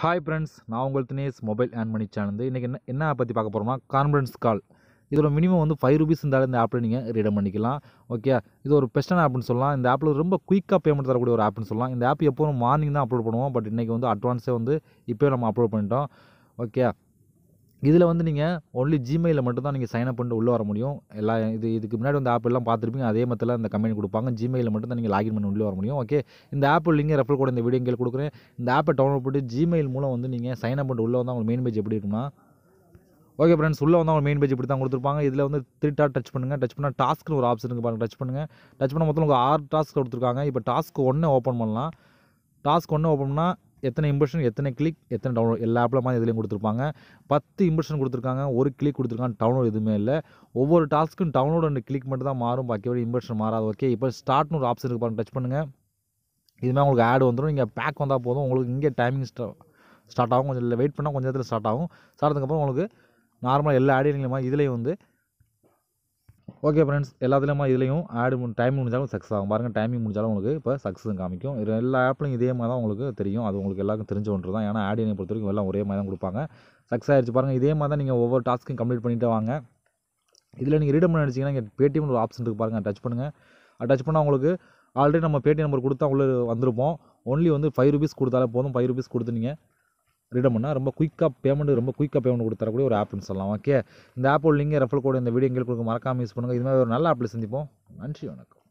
hi friends நான் உங்கள் Dinesh mobile on பண்ணி சேனல் இன்றைக்கி என்ன என்ன பற்றி பார்க்க போகிறோம்னா கான்ஃபரன்ஸ் கால் இதோட மினிமம் வந்து ஃபைவ் ருபீஸ் இருந்தாலும் இந்த ஆப்பில் நீங்கள் ரீடம் பண்ணிக்கலாம் ஓகே இது ஒரு பெஸ்ட்டான ஆப்னு சொல்லலாம் இந்த ஆப்பில் ரொம்ப குயிக்காக பேமெண்ட் தரக்கூடிய ஒரு ஆப்னு சொல்லலாம் இந்த ஆப் எப்போதும் மார்னிங் தான் அப்லோட் பண்ணுவோம் பட் இன்றைக்கி வந்து அட்வான்ஸே வந்து இப்போயே நம்ம அப்லோட் பண்ணிட்டோம் ஓகே இதில் வந்து நீங்கள் ஒன்லி ஜிமெயிலில் மட்டும் தான் நீங்கள் சைன் அப் பண்ணிட்டு உள்ளே வர முடியும் எல்லா இது இதுக்கு முன்னாடி வந்து ஆப் எல்லாம் பார்த்துருப்பீங்க அதே மத்தியில் அந்த கம்பெனி கொடுப்பாங்க ஜிமெயிலில் மட்டும் தான் நீங்கள் லாகின் பண்ணி உள்ளே வர முடியும் ஓகே இந்த ஆப் லிங்க் ரெஃபர் கூட இந்த வீடியோ கீழே கொடுக்குறேன் இந்த ஆப்பை டவுன்லோட் பண்ணி ஜிமெயில் மூலம் வந்து நீங்கள் சைன் அப் பண்ணிட்டு உள்ளே வந்து அவங்க மெயின் பேஜ் எப்படி இருக்குன்னா ஓகே ஃப்ரெண்ட்ஸ் உள்ளே வந்து அவங்க மெயின் பேஜ் இப்படி தான் கொடுத்துருப்பாங்க இதில் வந்து த்ரீ டாட் டச் பண்ணுங்கள் டச் பண்ணால் டாஸ்க்னு ஒரு ஆப்ஷன் இருக்குது பாருங்கள் டச் பண்ணுங்கள் டச் பண்ண மொத்தம் உங்களுக்கு ஆறு டாஸ்க் கொடுத்துருக்காங்க இப்போ டாஸ்க் ஒன்று ஓப்பன் பண்ணலாம் டாஸ்க் ஒன்று ஓப்பன் பண்ணால் எத்தனை இம்ப்ரெஷன் எத்தனை கிளிக் எத்தனை டவுன்லோட் எல்லா ஆப்பில் மாதிரி இதுலேயும் கொடுத்துருப்பாங்க பத்து இம்ப்ரெஷன் கொடுத்துருக்காங்க ஒரு கிளிக் கொடுத்துருக்காங்க டவுன்லோட் எதுவுமே இல்லை ஒவ்வொரு டாஸ்க்கும் டவுன்லோட் அண்ட் கிளிக் மட்டும் தான் மாறும் பாக்கி இம்ப்ரெஷன் மாறாது ஓகே இப்போ ஸ்டார்ட்னு ஒரு ஆப்ஷன் இருக்கு பாருங்க டச் பண்ணுங்கள் இதுமாதிரி உங்களுக்கு ஆட் வந்துடும் நீங்கள் பேக் வந்தால் போதும் உங்களுக்கு இங்கே டைமிங் ஸ்டா ஸ்டார்ட் ஆகும் கொஞ்சம் வெயிட் பண்ணால் கொஞ்சம் நேரத்தில் ஸ்டார்ட் ஆகும் ஸ்டார்ட் ஆனதுக்கப்புறம் உங்களுக்கு நார்மலாக எல்லா ஆடியும் மாதிரி இதுலேயும் வந்து ஓகே ஃப்ரெண்ட்ஸ் எல்லாத்துலேயுமா இதுலேயும் ஆடு டைமிங் முடிஞ்சாலும் சக்ஸஸ் ஆகும் பாருங்கள் டைமிங் முடிஞ்சாலும் உங்களுக்கு இப்போ சக்ஸஸ் காமிக்கும் இது எல்லா ஆப்லையும் இதே மாதிரி தான் உங்களுக்கு தெரியும் அது உங்களுக்கு எல்லாருக்கும் தெரிஞ்ச ஒன்று தான் ஏன்னா ஆடியனை பொறுத்த வரைக்கும் எல்லாம் ஒரே மாதிரி தான் கொடுப்பாங்க சக்ஸஸ் ஆயிடுச்சு பாருங்கள் இதே மாதிரி தான் நீங்கள் ஒவ்வொரு டாஸ்க்கும் கம்ப்ளீட் பண்ணிட்டு வாங்க இதில் நீங்கள் ரீடம் பண்ண நினச்சிங்கன்னா இங்கே பேடிஎம் ஒரு ஆப்ஷன் இருக்குது பாருங்கள் டச் பண்ணுங்கள் டச் பண்ணால் உங்களுக்கு ஆல்ரெடி நம்ம பேடிஎம் நம்பர் கொடுத்தா உள்ளே வந்திருப்போம் ஒன்லி வந்து ஃபைவ் ருபீஸ் கொடுத்தாலே போதும் ஃபைவ் ருபீஸ் கொடுத்து நீங்கள் ரீடம் பண்ணால் ரொம்ப குயிக்காக பேமெண்ட் ரொம்ப குயிக்காக பேமெண்ட் கொடுத்து தரக்கூடிய ஒரு ஆப்னு சொல்லலாம் ஓகே இந்த ஆப்போட லிங்க் ரெஃபர் கோடு இந்த வீடியோ எங்களுக்கு கொடுக்க மறக்காமல் யூஸ் பண்ணுங்கள் இது மாதிரி ஒரு நல்ல ஆப்பில் சந்திப்போம் நன்றி வணக்கம்